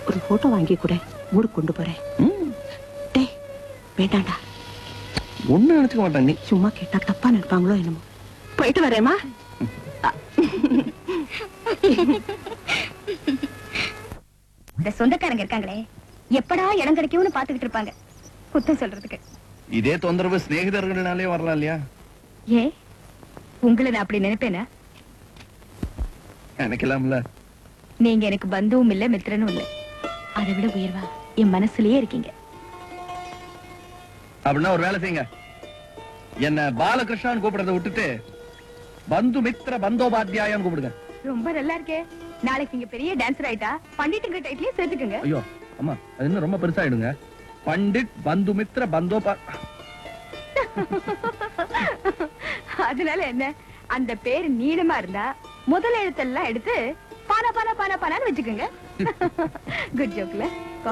ஒரு போட்டோ வாங்கி கூட ஊருக்கு கொண்டு போறேன் ம், டேய் வேண்டாண்டா ஒண்ணும் நினைச்சுக்க மாட்டேன் நீ சும்மா கேட்டா தப்பா நினைப்பாங்களோ என்னமோ போயிட்டு வரேம்மா இந்த சொந்தக்காரங்க இருக்காங்களே எப்படா இடம் கிடைக்கும்னு பாத்துக்கிட்டு இருப்பாங்க குத்தம் சொல்றதுக்கு இதே தொந்தரவு சிநேகிதர்கள்னாலே வரலாம் இல்லையா ஏ உங்களை நான் அப்படி நினைப்பேனா நினைக்கலாம்ல நீங்க எனக்கு பந்துவும் இல்ல மித்திரனும் இல்ல அதை விட உயர்வா என் மனசுலயே இருக்கீங்க அப்படின்னா ஒரு வேலை செய்யுங்க என்ன பாலகிருஷ்ணான்னு கூப்பிடுறத விட்டுட்டு பந்து மித்திர பந்தோபாத்தியாயான்னு கூப்பிடுங்க ரொம்ப நல்லா இருக்கே நாளைக்கு நீங்க பெரிய டான்சர் ஆயிட்டா பண்டிட்டுங்க டைட்லயே சேர்த்துக்குங்க ஐயோ அம்மா அது இன்னும் ரொம்ப பெருசாயிடுங்க பண்டிட் பந்து மித்திர பந்தோபா அதனால என்ன அந்த பேர் நீளமா இருந்தா முதல் எழுத்தெல்லாம் எடுத்து பானா பானா பானா பானான்னு வச்சுக்கோங்க குட் ஜோக்ல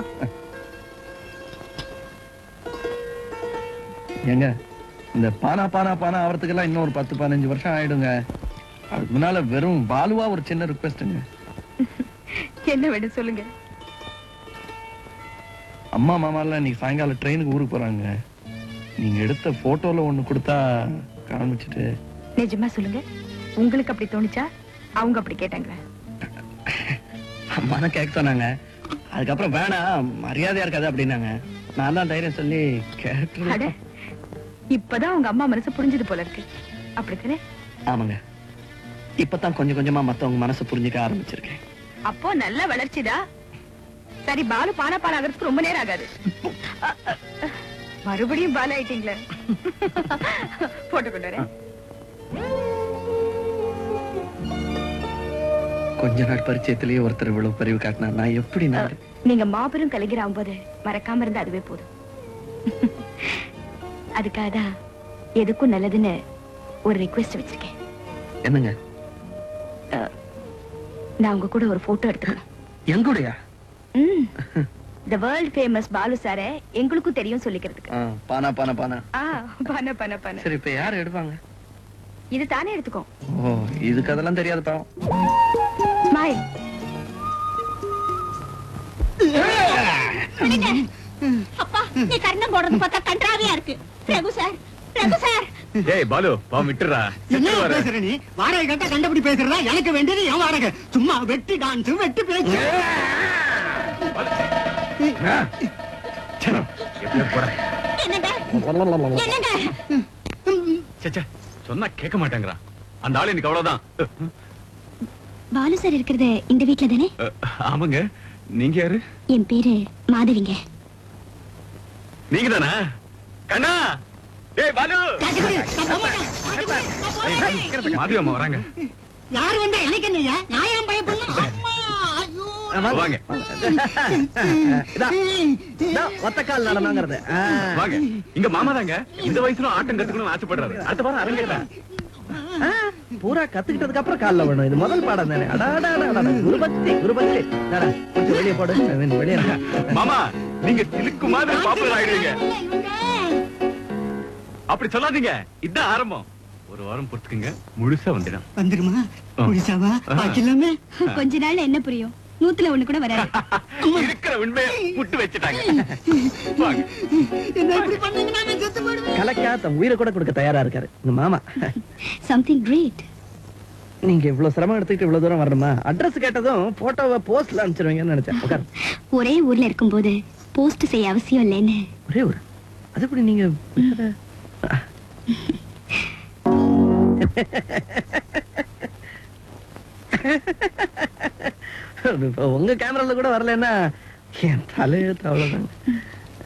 ஏங்க இந்த பானா பானா பானா ஆவறதுக்கெல்லாம் இன்னும் ஒரு பத்து பதினஞ்சு வருஷம் ஆயிடுங்க அதுக்கு முன்னால வெறும் பாலுவா ஒரு சின்ன ரிக்வெஸ்ட்டுங்க என்ன வேணும் சொல்லுங்க அம்மா மாமாலாம் இன்னைக்கு சாயங்காலம் ட்ரெயினுக்கு ஊருக்கு போறாங்க நீங்க எடுத்த போட்டோல ஒண்ணு கொடுத்தா காமிச்சிட்டு நிஜமா சொல்லுங்க உங்களுக்கு அப்படி தோணுச்சா அவங்க அப்படி கேட்டாங்களா அம்மா தான் கேட்க சொன்னாங்க அதுக்கப்புறம் வேணாம் மரியாதையா இருக்காது அப்படின்னாங்க நான் தான் தைரியம் சொல்லி அட கேட்டு இப்பதான் உங்க அம்மா மனசு புரிஞ்சது போல இருக்கு அப்படித்தானே ஆமாங்க இப்பதான் கொஞ்சம் கொஞ்சமா மத்தவங்க மனசை புரிஞ்சுக்க ஆரம்பிச்சிருக்கேன் அப்போ நல்ல வளர்ச்சிதா சரி பாலு பானா பால் ஆகிறதுக்கு ரொம்ப நேரம் ஆகாது அ, அ, அ. மறுபடியும் பால் ஆயிட்டீங்களே போட்டு கொண்டு வரேன் கொஞ்ச நாள் பரிச்சயத்திலேயே ஒருத்தர் இவ்வளவு பரிவு காட்டினா நான் எப்படி அ, நான் நீங்க மாபெரும் கலைஞர் ஆகும்போது மறக்காம இருந்தா அதுவே போதும் அதுக்காக தான் எதுக்கும் நல்லதுன்னு ஒரு ரிக்வெஸ்ட் வச்சிருக்கேன் என்னங்க நான் உங்க கூட ஒரு போட்டோ எடுத்துக்கணும் எங்கூடயா த வேர்ல்ட் ஃபேமஸ் பாலு சார எங்களுக்கும் தெரியும் சொல்லிக்கிறதுக்கு ஆ, பானா பானா பானா ஆ பண்ண பண்ண பண்ண சரி இப்ப யாரு எடுப்பாங்க இது தானே எடுத்துக்கோ ஓ இதுக்கு அதெல்லாம் தெரியாது பாவம் ஸ்மைல் அப்பா நீ கர்ணம் போடுறது பார்த்தா கன்றாவியா இருக்கு ரகு சார் ரகு சார் ஏய் பாலு பா விட்டுறா என்ன பேசுற நீ வாடகை கேட்டா கண்டபடி பேசுறதா எனக்கு வேண்டியது என் வாடகை சும்மா வெட்டி டான்ஸ் வெட்டி பேச்சு என்னங்க என்னங்க சச்சா சொன்னா கேட்க மாட்டேங்கிறான் அந்த ஆளு எனக்கு அவ்வளவுதான் பாலு சார் இருக்கிறது இந்த வீட்ல தானே அஹ், ஆமாங்க நீங்க யாரு என் பேரு மாதவிங்க நீங்க தானா கண்ணா ஏய் பாலு மாதவி அம்மா வராங்க யாரு வந்தா எனக்கு என்னய்யா நான் ஏன் பயப்படணும் அம்மா, ஐயோ. வாங்க ஒத்த கால் நடனாங்கிறது வாங்க இங்க மாமா தாங்க இந்த வயசுல ஆட்டம் கத்துக்கணும்னு ஆசைப்படுறாரு அடுத்த வாரம் அரங்கேறா பூரா கத்துக்கிட்டதுக்கு அப்புறம் கால்ல வேணும் இது முதல் பாடம் தானே அடாடா குருபக்தி குருபக்தி தாடா, கொஞ்சம் வெளியே போடு வெளியே வெளியே இரு. மாமா நீங்க சிலுக்கு மாதிரி பாப்புலர் ஆயிடுவீங்க அப்படி சொல்லாதீங்க இதான் ஆரம்பம் ஒரு வாரம் பொறுத்துக்குங்க முழுசா வந்துடும் வந்துருமா புடிசாவா பாக்கலாமே கொஞ்ச நாள்ல என்ன புரியும் நூத்துல ஒண்ணு கூட வராது இருக்கிற உண்மையை முட்டு வச்சுட்டாங்க வாங்க என்ன இப்படி பண்ணீங்கன்னா நான் செத்து போயிடுவேன் கலக்கா தன் உயிரை கூட கொடுக்க தயாரா இருக்காரு உங்க மாமா சம்திங் கிரேட் நீங்க இவ்வளவு சிரமம் எடுத்துக்கிட்டு இவ்வளவு தூரம் வரணுமா அட்ரஸ் கேட்டதும் போட்டோவை போஸ்ட்ல அனுப்பிச்சிருவீங்கன்னு நினைச்சேன் உட்கார் ஒரே ஊர்ல இருக்கும்போது போஸ்ட் செய்ய அவசியம் இல்லைன்னு ஒரே ஒரு அது எப்படி நீங்க வேற- இப்ப உங்க கேமரால கூட வரலன்னா என் தலையெழுத்து அவ்வளவுதாங்க